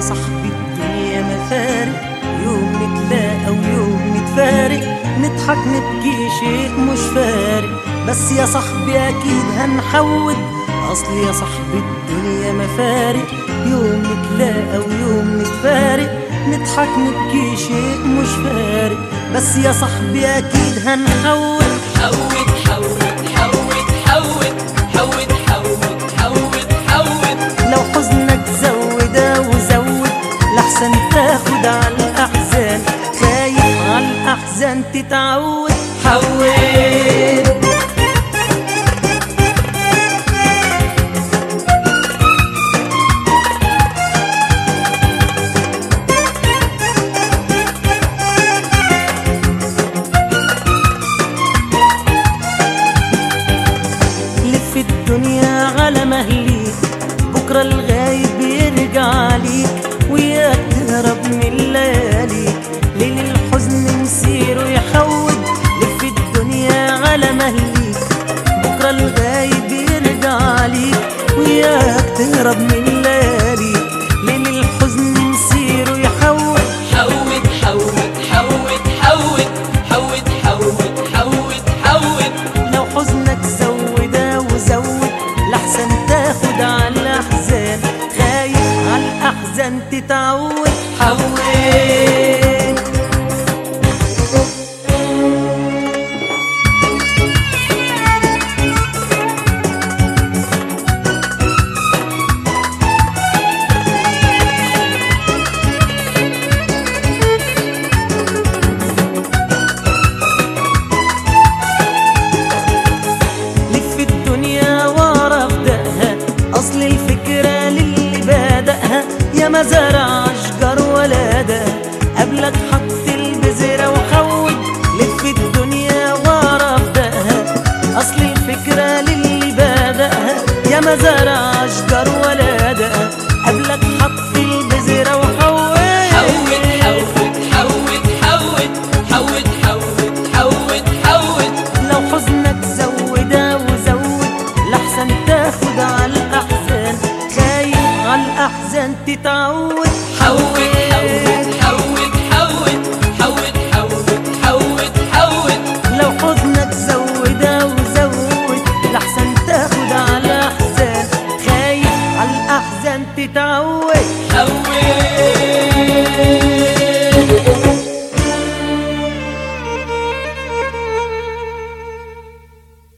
يا صاحبي الدنيا مفارق يوم نتلاقى ويوم نتفارق نضحك نبكي شيء مش فارق بس يا صاحبي اكيد هنحود اصل يا صاحبي الدنيا مفارق يوم نتلاقى ويوم نتفارق نضحك نبكي شيء مش فارق بس يا صاحبي اكيد هنحود حود حود حود حود حود حود حود حود لو حزنك زود وزود لحسن تاخد على الأحزان خايف على الأحزان تتعود حود لف الدنيا على مهليك بكرة الغايب يرجع ليك وياك تهرب من لياليك ليل الحزن مسيره يحود لف الدنيا على مهليك بكرة الغايب يرجع ليك وياك تهرب من لياليك ليل الحزن مسيره يحود حود حود حود حود حود حود حود حود لو حزنك زوده وزود لحسن تاخد على الأحزان خايف على الأحزان تتعود حود لف الدنيا ورا ابدأها أصل الفكرة للي بادئها يا ما زرع أشجار ولادها قبلك حط البذرة وحود لف الدنيا ورا ابدأها أصل الفكرة للي بادئها يا ما زرع أشجار ولادها قبلك حط البذرة وحود حود حود حود حود حود حود حود حود لو حزنك زوده وزود لحسن تاخد على الأحزان خايف على الأحزان تتعود حود